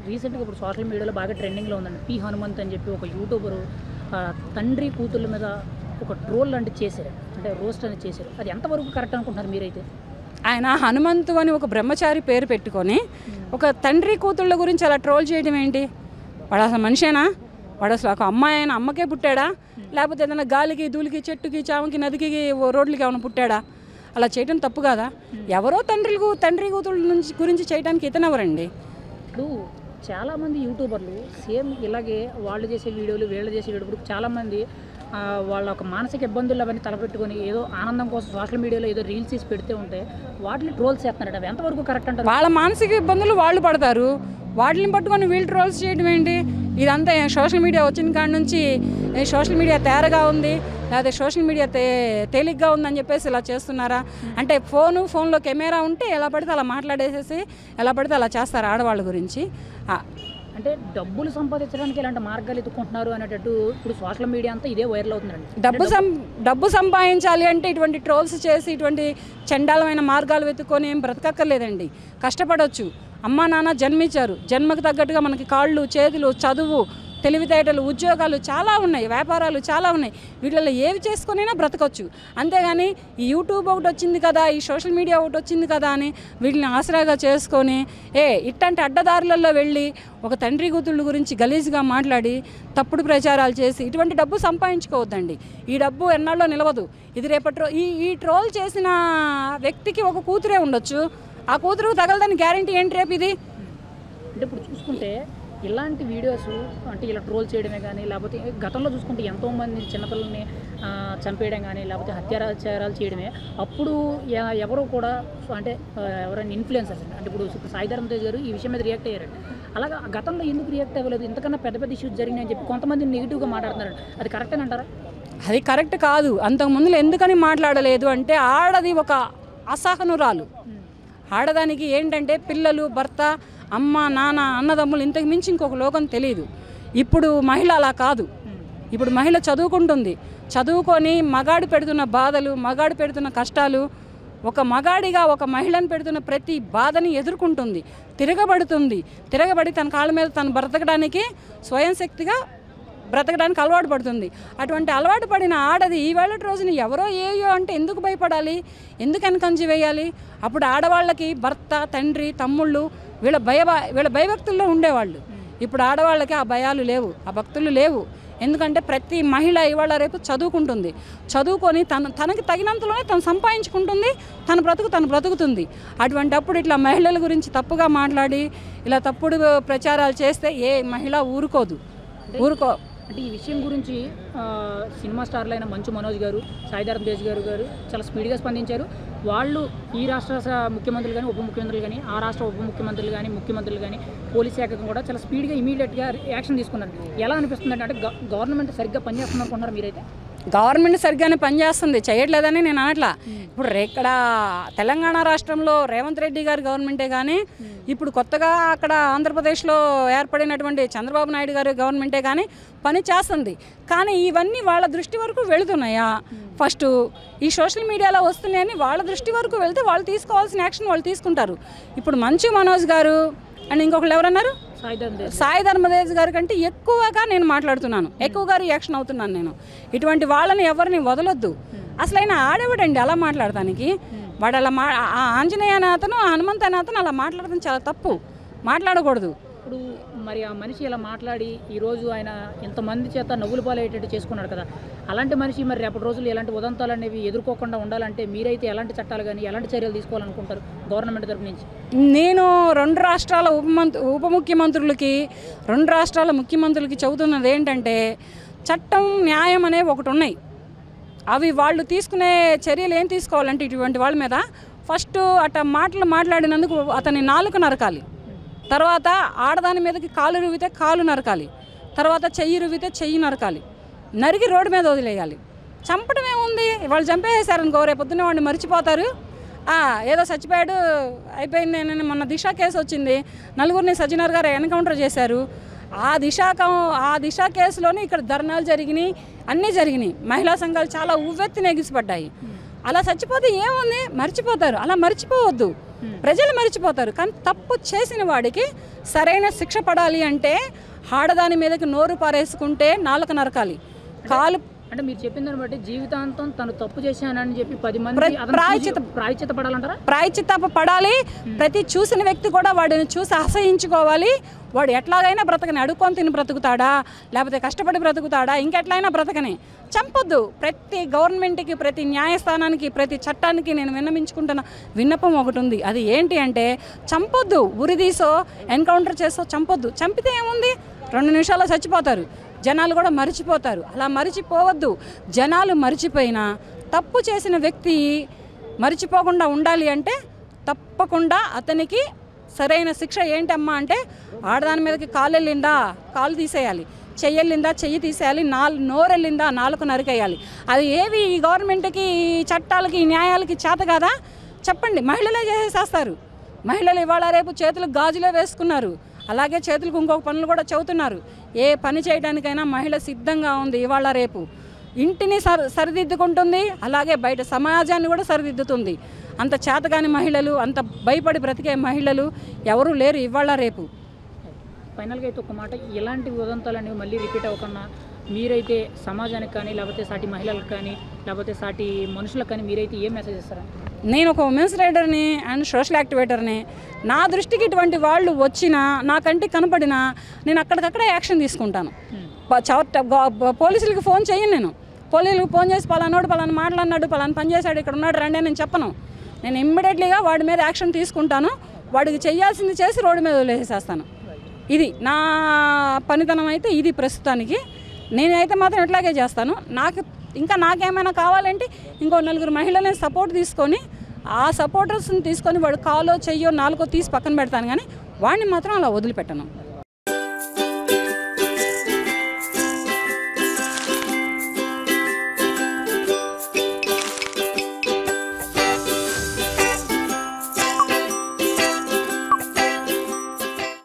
రీసెంట్గా ఇప్పుడు సోషల్ మీడియాలో బాగా ట్రెండింగ్లో ఉందండి పి హనుమంత్ అని చెప్పి ఒక యూట్యూబరు ఆ, తండ్రి కూతుళ్ళ మీద ఒక ట్రోల్ లాంటిది చేశారు అంటే రోస్ట్ అనేది చేశారు అది ఎంతవరకు కరెక్ట్ అనుకుంటున్నారు మీరైతే ఆయన హనుమంతు అని ఒక బ్రహ్మచారి పేరు పెట్టుకొని ఒక తండ్రి కూతుళ్ళ గురించి అలా ట్రోల్ చేయడం ఏంటి వాడు అసలు మనిషేనా వాడు అసలు ఒక అమ్మాయి అయినా అమ్మకే పుట్టాడా లేకపోతే ఏదైనా గాలికి దూలికి చెట్టుకి చావుకి నదికి ఓ రోడ్లకి ఏమైనా పుట్టాడా అలా చేయడం తప్పు కాదా ఎవరో తండ్రులకు తండ్రి కూతుళ్ళ నుంచి గురించి చేయడానికి ఇతనెవరండి ఇప్పుడు చాలామంది యూట్యూబర్లు సేమ్ ఇలాగే వాళ్ళు చేసే వీడియోలు వీళ్ళు చేసే వీడియో ఇప్పుడు చాలామంది ఆ, వాళ్ళ ఒక మానసిక ఇబ్బందులు అవన్నీ తలపెట్టుకొని ఏదో ఆనందం కోసం సోషల్ మీడియాలో ఏదో రీల్స్ తీసి పెడితే ఉంటే వాటిని ట్రోల్స్ చేస్తున్నారట అవి ఎంతవరకు కరెక్ట్ అంటారు వాళ్ళ మానసిక ఇబ్బందులు వాళ్ళు పడతారు వాటిని పట్టుకొని వీళ్ళు ట్రోల్స్ చేయడం ఏంటి ఇదంతా సోషల్ మీడియా వచ్చిన కాడ నుంచి ఏ సోషల్ మీడియా తేరగా ఉంది లేకపోతే సోషల్ మీడియా తే తేలిగ్గా ఉందని చెప్పేసి ఇలా చేస్తున్నారా అంటే ఫోను ఫోన్లో కెమెరా ఉంటే ఎలా పడితే అలా మాట్లాడేసేసి ఎలా పడితే అలా చేస్తారు ఆడవాళ్ళ గురించి ఆ, అంటే డబ్బులు సంపాదించడానికి ఇలాంటి మార్గాలు ఎత్తుకుంటున్నారు అనేటట్టు ఇప్పుడు సోషల్ మీడియా అంతా ఇదే వైరల్ అవుతుందండి డబ్బు సం డబ్బు సంపాదించాలి అంటే ఇటువంటి ట్రోల్స్ చేసి ఇటువంటి చండాలమైన మార్గాలు వెతుక్కొని ఏం బ్రతకక్కర్లేదండి కష్టపడవచ్చు అమ్మా నాన్న జన్మించారు జన్మకు తగ్గట్టుగా మనకి కాళ్ళు చేతులు చదువు తెలివితేటలు ఉద్యోగాలు చాలా ఉన్నాయి వ్యాపారాలు చాలా ఉన్నాయి వీటిలో ఏవి చేసుకొనైనా బ్రతకొచ్చు అంతేగాని ఈ యూట్యూబ్ ఒకటి వచ్చింది కదా ఈ సోషల్ మీడియా ఒకటి వచ్చింది కదా అని వీటిని ఆసరాగా చేసుకొని ఏ ఇట్టంటి అడ్డదారులలో వెళ్ళి ఒక తండ్రి కూతుళ్ళ గురించి గలీజ్గా మాట్లాడి తప్పుడు ప్రచారాలు చేసి ఇటువంటి డబ్బు సంపాదించుకోవద్దండి ఈ డబ్బు ఎన్నాళ్ళో నిలవదు ఇది రేపటి రో- ఈ ఈ ట్రోల్ చేసిన వ్యక్తికి ఒక కూతురే ఉండొచ్చు ఆ కూతురు తగలదని గ్యారంటీ ఏంటి రేపు ఇది అంటే ఇప్పుడు చూసుకుంటే ఇలాంటి వీడియోస్ అంటే ఇలా ట్రోల్ చేయడమే కానీ లేకపోతే గతంలో చూసుకుంటే ఎంతోమంది చిన్నపిల్లల్ని ఆ, చంపేయడం కానీ లేకపోతే హత్యాచారాలు చేయడమే అప్పుడు ఎ- ఎవరు కూడా అంటే ఆ, ఎవరైనా ఇన్ఫ్లుయెన్సర్స్ అంటే ఇప్పుడు ఇప్పుడు సాయిధరం తేజ్ గారు ఈ విషయం మీద రియాక్ట్ అయ్యారు అలాగా గతంలో ఎందుకు రియాక్ట్ అవ్వలేదు ఇంతకన్నా పెద్ద పెద్ద ఇష్యూస్ జరిగినాయని చెప్పి కొంతమంది నెగిటివ్గా మాట్లాడుతున్నారు అది కరెక్ట్ అంటారా అది కరెక్ట్ కాదు అంతకుముందు ఎందుకని మాట్లాడలేదు అంటే ఆడది ఒక అసహనురాలు ఆడదానికి ఏంటంటే పిల్లలు భర్త అమ్మ నాన్న అన్నదమ్ములు ఇంతకు మించి ఇంకొక లోకం తెలియదు ఇప్పుడు మహిళ అలా కాదు ఇప్పుడు మహిళ చదువుకుంటుంది చదువుకొని మగాడు పెడుతున్న బాధలు మగాడు పెడుతున్న కష్టాలు ఒక మగాడిగా ఒక మహిళను పెడుతున్న ప్రతి బాధని ఎదుర్కొంటుంది తిరగబడుతుంది తిరగబడి తన కాళ్ళ మీద తను బ్రతకడానికి స్వయం శక్తిగా బ్రతకడానికి అలవాటు పడుతుంది అటువంటి అలవాటు పడిన ఆడది ఈవేళ రోజున ఎవరో ఏయో అంటే ఎందుకు భయపడాలి ఎందుకు వెనకంచి వేయాలి అప్పుడు ఆడవాళ్ళకి భర్త తండ్రి తమ్ముళ్ళు వీళ్ళ భయ వీళ్ళ భయభక్తుల్లో ఉండేవాళ్ళు ఇప్పుడు ఆడవాళ్ళకి ఆ భయాలు లేవు ఆ భక్తులు లేవు ఎందుకంటే ప్రతి మహిళ ఇవాళ రేపు చదువుకుంటుంది చదువుకొని తన తనకి తగినంతలోనే తను సంపాదించుకుంటుంది తన బ్రతుకు తను బ్రతుకుతుంది అటువంటి అప్పుడు ఇట్లా మహిళల గురించి తప్పుగా మాట్లాడి ఇలా తప్పుడు ప్రచారాలు చేస్తే ఏ మహిళ ఊరుకోదు ఊరుకో అంటే ఈ విషయం గురించి ఆ, సినిమా స్టార్లు అయిన మంచు మనోజ్ గారు సాయిధరం తేజ్ గారు గారు చాలా స్పీడ్గా స్పందించారు వాళ్ళు ఈ రాష్ట్ర స- ముఖ్యమంత్రులు కానీ ఉప ముఖ్యమంత్రులు కానీ ఆ రాష్ట్ర ఉప ముఖ్యమంత్రులు కానీ ముఖ్యమంత్రులు కానీ పోలీస్ శాఖ కూడా చాలా స్పీడ్గా ఇమీడియట్గా యాక్షన్ తీసుకున్నారు ఎలా అనిపిస్తుంది అంటే గ- గవర్నమెంట్ సరిగ్గా పనిచేస్తుంది అనుకుంటున్నారు మీరైతే గవర్నమెంట్ సరిగ్గానే పనిచేస్తుంది చేయట్లేదని నేను అనట్లా ఇప్పుడు రే- ఇక్కడ తెలంగాణ రాష్ట్రంలో రేవంత్ రెడ్డి గారి గవర్నమెంటే కానీ ఇప్పుడు కొత్తగా అక్కడ ఆంధ్రప్రదేశ్లో ఏర్పడినటువంటి చంద్రబాబు నాయుడు గారి గవర్నమెంటే కానీ పని చేస్తుంది కానీ ఇవన్నీ వాళ్ళ దృష్టి వరకు వెళుతున్నాయా ఫస్ట్ ఈ సోషల్ మీడియాలో వస్తున్నాయని వాళ్ళ దృష్టి వరకు వెళ్తే వాళ్ళు తీసుకోవాల్సిన యాక్షన్ వాళ్ళు తీసుకుంటారు ఇప్పుడు మంచు మనోజ్ గారు అండ్ ఇంకొకళ్ళు ఎవరన్నారు సాయిధరం తేజ్ సాయి ధర్మదేజ్ గారి కంటే ఎక్కువగా నేను మాట్లాడుతున్నాను ఎక్కువగా రియాక్షన్ అవుతున్నాను నేను ఇటువంటి వాళ్ళని ఎవరిని వదలొద్దు అసలు ఆయన ఆడేవాడండి అలా మాట్లాడటానికి వాడు అలా మా ఆ ఆంజనేయ అనే అతను ఆ హనుమంత్ అనే అతను అలా మాట్లాడడం చాలా తప్పు మాట్లాడకూడదు ఇప్పుడు మరి ఆ మనిషి ఇలా మాట్లాడి ఈరోజు ఆయన ఇంతమంది చేత నవ్వులు పాలయ్యేటట్టు చేసుకున్నాడు కదా అలాంటి మనిషి మరి రేపటి రోజులు ఎలాంటి ఉదంతాలు అనేవి ఎదుర్కోకుండా ఉండాలంటే మీరైతే ఎలాంటి చట్టాలు కానీ ఎలాంటి చర్యలు తీసుకోవాలనుకుంటారు గవర్నమెంట్ తరపు నుంచి నేను రెండు రాష్ట్రాల ఉపమంత్రి ఉప ముఖ్యమంత్రులకి రెండు రాష్ట్రాల ముఖ్యమంత్రులకి చెబుతున్నది ఏంటంటే చట్టం న్యాయం అనేవి ఒకటి ఉన్నాయి అవి వాళ్ళు తీసుకునే చర్యలు ఏం తీసుకోవాలంటే ఇటువంటి వాళ్ళ మీద ఫస్ట్ అట్ట మాటలు మాట్లాడినందుకు అతని నాలుక నరకాలి తర్వాత ఆడదాని మీదకి కాలు రువితే కాలు నరకాలి తర్వాత చెయ్యి రువితే చెయ్యి నరకాలి నరికి రోడ్డు మీద వదిలేయాలి చంపడం ఏముంది వాళ్ళు చంపేసారనుకో రేపు పొద్దున్నే వాడిని మర్చిపోతారు ఆ, ఏదో చచ్చిపోయాడు అయిపోయింది అని మొన్న దిశ కేసు వచ్చింది నలుగురిని సజ్జనర్ గారు ఎన్కౌంటర్ చేశారు ఆ దిశ కం- ఆ దిశ కేసులోనే ఇక్కడ ధర్నాలు జరిగినాయి అన్నీ జరిగినాయి మహిళా సంఘాలు చాలా ఉవ్వెత్తిన ఎగిసిపడ్డాయి అలా చచ్చిపోతే ఏముంది మర్చిపోతారు అలా మర్చిపోవద్దు ప్రజలు మర్చిపోతారు కానీ తప్పు చేసిన వాడికి సరైన శిక్ష పడాలి అంటే ఆడదాని మీదకి నోరు పారేసుకుంటే నాలుక నరకాలి కాలు అంటే మీరు చెప్పిన దాన్ని బట్టి జీవితాంతం తను తప్పు చేశానని చెప్పి పది మంది ప్ర- అతను ప్రాయశ్చిత్త- చూసి ప్రాయశ్చిత్త పడాలంటారా ప్రాయచిత్తాప పడాలి ప్రతి చూసిన వ్యక్తి కూడా వాడిని చూసి అసహించుకోవాలి వాడు ఎట్లాగైనా బ్రతకని అడుక్కొని తిని బ్రతుకుతాడా లేకపోతే కష్టపడి బ్రతుకుతాడా ఇంకెట్లయినా బ్రతకని చంపొద్దు ప్రతి గవర్నమెంట్కి ప్రతి న్యాయస్థానానికి ప్రతి చట్టానికి నేను విన్నమించుకుంటున్న విన్నపం ఒకటి ఉంది అది ఏంటి అంటే చంపొద్దు ఉరిదీసో ఎన్కౌంటర్ చేసో చంపొద్దు చంపితే ఏముంది రెండు నిమిషాల్లో చచ్చిపోతారు జనాలు కూడా మరిచిపోతారు అలా మరిచిపోవద్దు జనాలు మరిచిపోయినా తప్పు చేసిన వ్యక్తి మరిచిపోకుండా ఉండాలి అంటే తప్పకుండా అతనికి సరైన శిక్ష ఏంటమ్మా అంటే ఆడదాని మీదకి కాలు వెళ్ళిందా కాలు తీసేయాలి చెయ్యి వెళ్ళిందా చెయ్యి తీసేయాలి నాలు నోరెళ్ళిందా నాలుగు నరికేయాలి అది ఏవి ఈ గవర్నమెంట్కి ఈ చట్టాలకి ఈ న్యాయాలకి చేత కాదా చెప్పండి మహిళలే చేసేసేస్తారు మహిళలు ఇవాళ రేపు చేతులకు గాజులే వేసుకున్నారు అలాగే చేతులకు ఇంకొక పనులు కూడా చెబుతున్నారు ఏ పని చేయడానికైనా మహిళ సిద్ధంగా ఉంది ఇవాళ రేపు ఇంటిని సరి సరిదిద్దుకుంటుంది అలాగే బయట సమాజాన్ని కూడా సరిదిద్దుతుంది అంత చేతగాని మహిళలు అంత భయపడి బ్రతికే మహిళలు ఎవరూ లేరు ఇవాళ రేపు ఫైనల్గా అయితే ఒక మాట ఇలాంటి ఉదంతాలు అనేవి మళ్ళీ రిపీట్ అవ్వకుండా మీరైతే సమాజానికి కానీ లేకపోతే సాటి మహిళలకు కానీ లేకపోతే సాటి మనుషులకు కానీ మీరైతే ఏం మెసేజ్ ఇస్తారా నేను ఒక ఉమెన్స్ రైడర్ని అండ్ సోషల్ యాక్టివేటర్ని నా దృష్టికి ఇటువంటి వాళ్ళు వచ్చినా నా కంటికి కనపడినా నేను అక్కడికక్కడే యాక్షన్ తీసుకుంటాను ప- చవ- గ- పోలీసులకి ఫోన్ చేయను నేను పోలీసులకు ఫోన్ చేసి పలానాడు పలానా మాట్లాడినాడు పలానా పని చేశాడు ఇక్కడ ఉన్నాడు రండి అని నేను చెప్పను నేను ఇమ్మీడియట్లీగా వాడి మీద యాక్షన్ తీసుకుంటాను వాడికి చేయాల్సింది చేసి రోడ్డు మీద వదిలేసేస్తాను ఇది నా పనితనం అయితే ఇది ప్రస్తుతానికి నేనైతే మాత్రం ఇట్లాగే చేస్తాను నాకు ఇంకా నాకేమైనా కావాలంటే ఇంకో నలుగురు మహిళలని సపోర్ట్ తీసుకొని ఆ సపోర్టర్స్ని తీసుకొని వాడు కాలో చెయ్యో నాలుగో తీసి పక్కన పెడతాను కానీ వాడిని మాత్రం అలా వదిలిపెట్టను